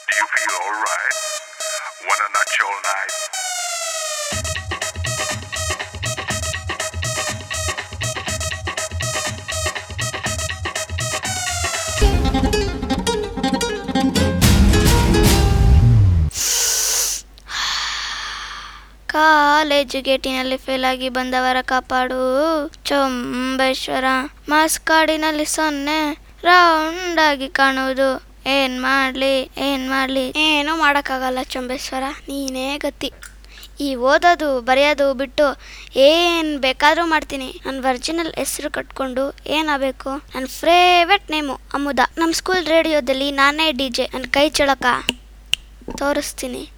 Do you feel alright? Wanna nut all night? College ಗೇಟಿನಲ್ಲಿ fail ಆಗಿ ಬಂದವರ ಕಾಪಾಡು ಚೊಂಬೇಶ್ವರ ಮಾಸ್ ಕಾಡಿನಲ್ಲಿ ಸೊನ್ನೆ ರೌಂಡ್ ಆಗಿ ಕಾಣುವುದು ಏನ್ ಮಾಡ್ಲಿ ಏನ್ ಮಾಡ್ಲಿ ಏನೂ ಮಾಡೋಕ್ಕಾಗಲ್ಲ ಚೊಂಬೇಶ್ವರ ನೀನೇ ಗತಿ ಈ ಓದೋದು ಬರೆಯೋದು ಬಿಟ್ಟು ಏನು ಬೇಕಾದರೂ ಮಾಡ್ತೀನಿ ನನ್ನ ಒರಿಜಿನಲ್ ಹೆಸರು ಕಟ್ಕೊಂಡು ಏನಾಗಬೇಕು ನನ್ನ ಫೇವ್ರೆಟ್ ನೇಮು ಅಮುದ ನಮ್ಮ ಸ್ಕೂಲ್ ರೇಡಿಯೋದಲ್ಲಿ ನಾನೇ ಡಿ ಜೆ ನನ್ನ ಕೈ ಚಳಕ ತೋರಿಸ್ತೀನಿ